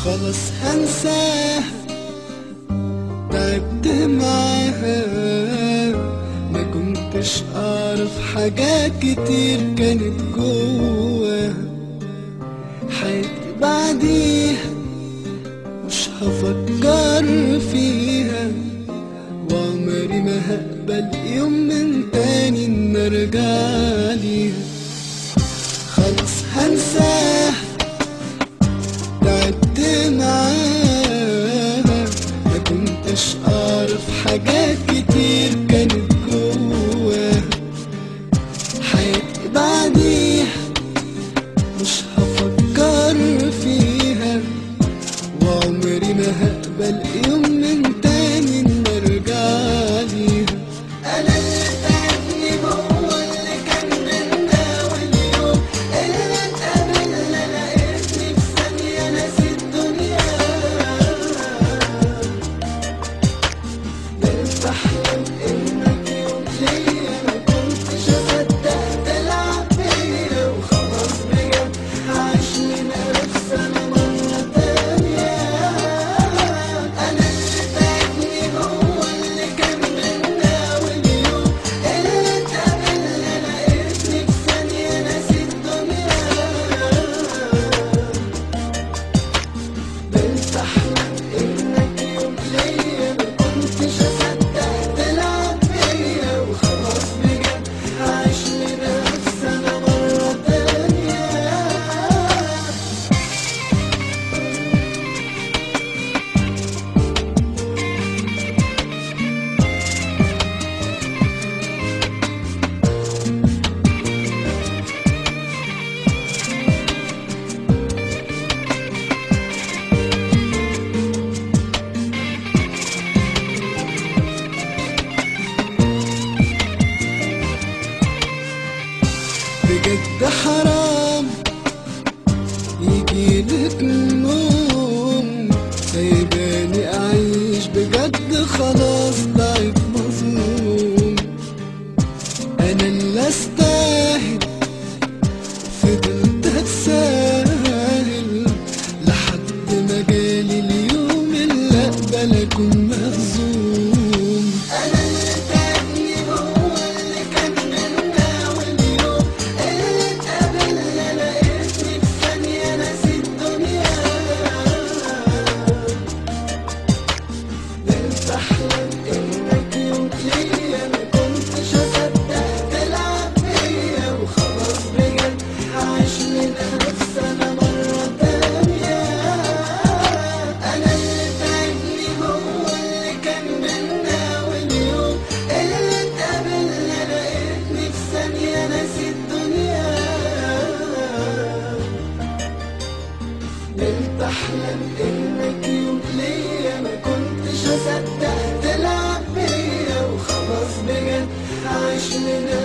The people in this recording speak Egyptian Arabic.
خلاص هنساها تعبت معاها ما كنتش اعرف حاجات كتير كانت جواها حياتي بعديها مش هفكر فيها وعمري ما هقبل يوم من تاني ان ارجع ليها خلاص هنساها تعبت معاها ما كنتش اعرف حاجات كتير كانت جواها حياتي بعديها مش هفكر فيها وعمري ما هقبل يوم من تاني ان ارجع ليها انا اللي تعبني هو اللي كان منا واليوم اللي اتقابلنا لقيتني في ثانية ناسي الدنيا بقيت احلم انك يوم ليا ما كنتش اصدق تلعب بيا وخلاص بجد هعيش لنفسي انا مرة تانية انا اللي تعبني هو اللي كان منا واليوم اللي اتقابلنا لقيتني في ثانية ناسي الدنيا بقيت احلم انك يوم ليا ما كنتش اصدق تلعب بيا وخلاص بجد هعيش لنفسي انا مرة تانية بجد حرام يجيلك نوم سايباني اعيش بجد خلاص ضعيف مظلوم انا اللي استاهل فضلت اتساهل لحد ما جالي اليوم اللي اقبل اكون مهزوم انا اللي تعبني هو اللي كان منا واليوم اللي اتقابلنا لقيتني في ثانية ناسي الدنيا بقيت احلم انك يوم ليا ما كنتش اصدق تلعب بيا وخلاص بجد هعيش لنفسي انا مرة تانية انا اللي تعبني هو اللي كان منا واليوم اللي اتقابلنا لقيتني في ثانية ناسي الدنيا بقيت احلم انك يوم ليا ما كنتش اصدق تلعب بيا وخلاص بجد هعيش لنفسي